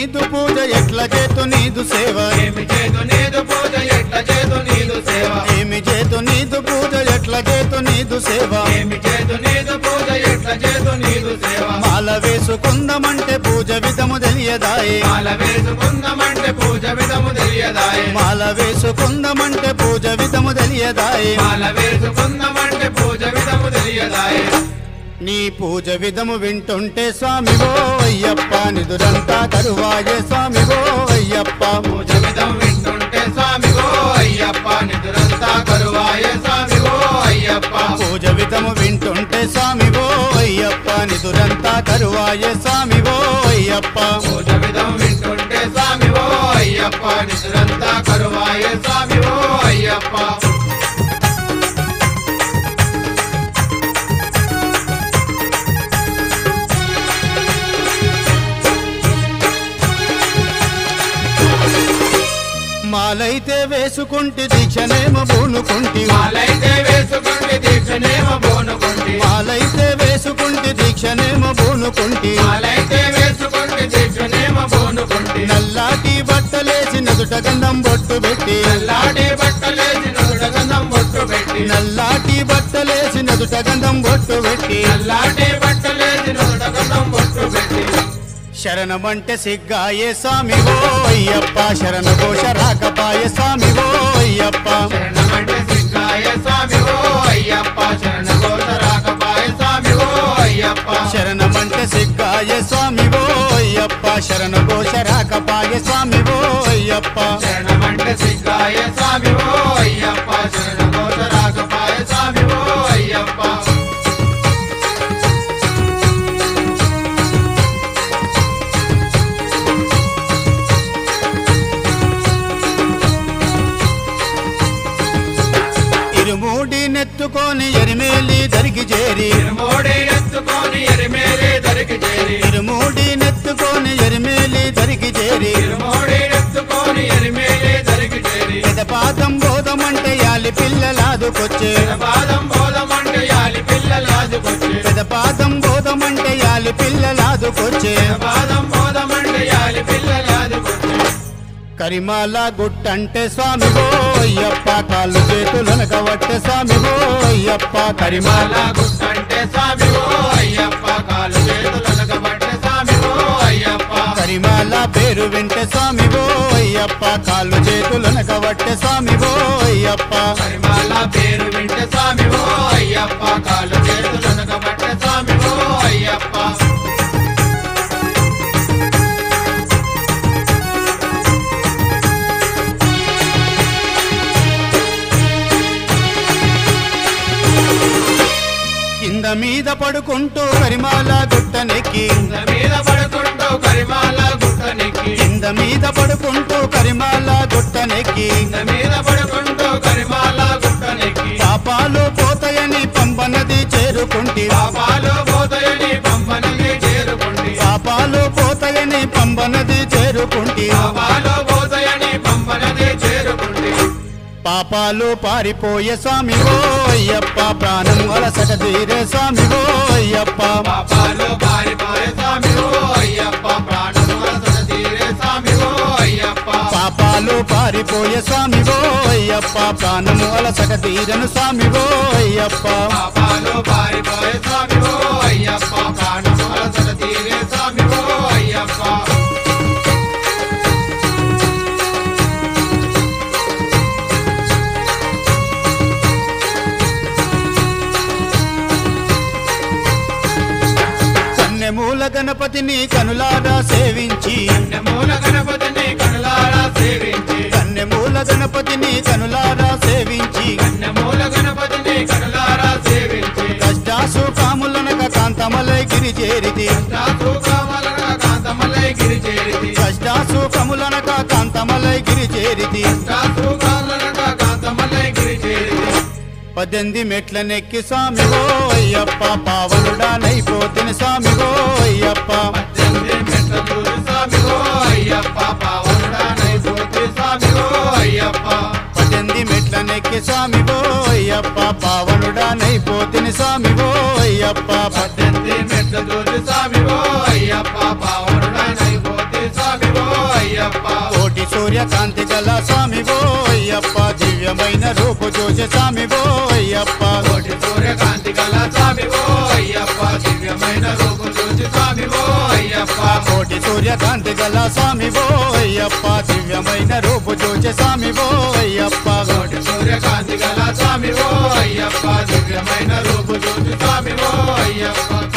నీదు పూజ ఎట్ల చేతు నీదు సేవ ఏమి చేతు నీదు పూజ ఎట్ల చేతు నీదు సేవ ఏమి చేతు నీదు పూజ ఎట్ల చేతు నీదు సేవ ఏమి చేతు నీదు పూజ ఎట్ల చేతు నీదు సేవ మాల వేసుకుందమంటే పూజ విధము తెలియదాయే మాల వేసుకుందమంటే పూజ విధము తెలియదాయే మాల వేసుకుందమంటే పూజ విధము తెలియదాయే మాల వేసుకుందమంటే పూజ విధము తెలియదాయే నీ పూజ విధము వింటుంటే స్వామివో అయ్యప్ప నిదురంతా తరువాయే స్వామివో అయ్యప్ప పూజ విధం వింటుంటే స్వామిగో అయ్యప్ప నిదురంతా కరువాయ స్వామిగో అయ్యప్ప పూజ విధము వింటుంటే స్వామివో అయ్యప్ప నిదురంతా తరువాయే స్వామివో అయ్యప్ప పూజ విధం వింటుంటే స్వామివో అయ్యప్ప నిదురంతా కరువాయ స్వామివో అయ్యప్ప మాలైతే వేసుకుంటే దీక్షనేమో బూనుకుంటి మాలైతే వేసుకుంటే దీక్షనేమో బోనుకుంటి మాలైతే వేసుకుంటే దీక్షనేమో బూనుకుంటి మాలైతే వేసుకుంటే దీక్షనేమో బోనుకుంటి నల్లాటి బట్టలేసి నదుట గంధం బొట్టు పెట్టి నల్లాటి బట్టలేసి నుడగంధం బొట్టు పెట్టి నల్లాటి బట్టలేసి నదుట గంధం బొట్టు పెట్టి నల్లాటి బట్టలేసి నుడగంధం బొట్టు పెట్టి శరణమంటే సిగ్గాయే స్వామివో అయ్యప్ప శరణ ఘోష రాకపాయ స్వామివో అయ్యప్ప శరణమంటే సిద్ధాయ స్వామివో అయ్యప్ప శరణ ఘోష రాకపాయ స్వామివో అయ్యప్ప శరణమంటే సిగ్గాయ స్వామివో అయ్యప్ప శరణ ఘోష రాకపాయ స్వామివో అయ్యప్ప శరణమంటే సిద్ధాయ స్వామివో అయ్యప్ప శరణ ఘోష రాకపాయ స్వామివో అయ్యప్ప ఇరుమూడి నెత్తుకొని ఎరిమేలి దరికి చేరి మోడీ ఎత్తుకొని ఎరిమేలి దరికి చేరి ఇరుమూడి నెత్తుకొని ఎరిమేలి దరికి చేరి మోడీ ఎత్తుకొని ఎరిమేలి దరికి చేరి పెదపాదం బోధమంటే యాలి పిల్లలాదుకొచ్చే పాదం బోధమంటే యాలి పిల్లలాదుకొచ్చి పెదపాదం బోధమంటే యాలి పిల్లలాదుకొచ్చే పాదం బోధమంటే యాలి పిల్లలాదుకొచ్చి కరిమాల గుట్టంటే స్వామివో అయ్యప్ప కాళ్ళు చేతులను కవట్టే స్వామివో అయ్యప్ప కరిమాల మాల గుట్టంటే స్వామివో అయ్యప్ప కాలు చేతులను కబట్టే స్వామివో అయ్యప్ప కరిమాల పేరు వింటే స్వామివో అయ్యప్ప కాళ్ళు చేతులను కవట్టే స్వామివో అయ్యప్ప పరిమాల పేరు వింటే స్వామివో అయ్యప్ప కాలు చేతులను కబట్టే స్వామివో అయ్యప్ప కింద మీద పడుకుంటూ కరిమాల గుట్టనెక్కి కింద మీద పడుకుంటూ పరిమాల గుట్టనెక్కి కింద మీద పడుకుంటూ కరిమాల గుట్టనెక్కి కింద మీద పడుకుంటూ పరిమాల గుట్టనెక్కి పాపాలు పోతాయని పంపనది చేరుకుంటి పాపాలు పోతాయని పంపనకి చేరుకుంటి పాపాలు పోతాయని పంపనది చేరుకుంటి పాపాలు పోతాయని పంపనది చేరుకుంటి పాపాలు పారిపోయే స్వామివో అయ్యప్ప ప్రాణం అలసట తీరే స్వామివో అయ్యప్ప పాపాలు పారిపోయే స్వామివో అయ్యప్ప ప్రాణము అలసట తీరే స్వామివో అయ్యప్ప పాపాలు పారిపోయే స్వామివో అయ్యప్ప ప్రాణము అలసట తీరను స్వామివో అయ్యప్ప పాపాలు పారిపోయే స్వామివో అయ్యప్ప ప్రాణము అలసట తీరే స్వామివో అయ్యప్ప కన్నెమూల గణపతిని కనులారా సేవించి మూల గణపతిని కనులారా సేవించి కన్నెమూల గణపతిని కనులారా సేవించి మూల గణపతిని కనులారా సేవించి కష్టాసు కాములనక కాంతమలై గిరి చేరితి దాసు కామలన కాంతమలై గిరి చేరితి కష్టాసు కములనక కాంతమలై గిరి చేరితి దాసు కామలన కాంతమలై గిరి చేరితి పద్దెనిమిది మెట్ల నెక్కి స్వామివో అయ్యప్ప పావనుడా నైపోతిని స్వామివో అయ్యప్ప పద్దెనిమిది మెట్ల చూసి స్వామివో అయ్యప్ప పావనుడా నైపోతి స్వామివో అయ్యప్ప పద్దెనిమిది మెట్ల నెక్కి స్వామివో అయ్యప్ప పావనుడా నైపోతిని స్వామివో అయ్యప్ప పద్దెనిమిది మెట్ల చూసి స్వామివో అయ్యప్ప పావనుడా నైపోతి స్వామివో సూర్యకాంతి గల స్వామి ఓ అయ్యప్ప దివ్యమైన రూపు చూసే స్వామి ఓ అయ్యప్ప కోటి సూర్యకాంతి గల స్వామి ఓ అయ్యప్ప దివ్యమైన రూపు చూసి స్వామి ఓ అయ్యప్ప కోటి సూర్యకాంతి గల స్వామి ఓ అయ్యప్ప దివ్యమైన రూపు చూసే స్వామి ఓ అయ్యప్ప కోటి సూర్యకాంతి గల స్వామి ఓ అయ్యప్ప దివ్యమైన రూపు చూసి స్వామి ఓ అయ్యప్ప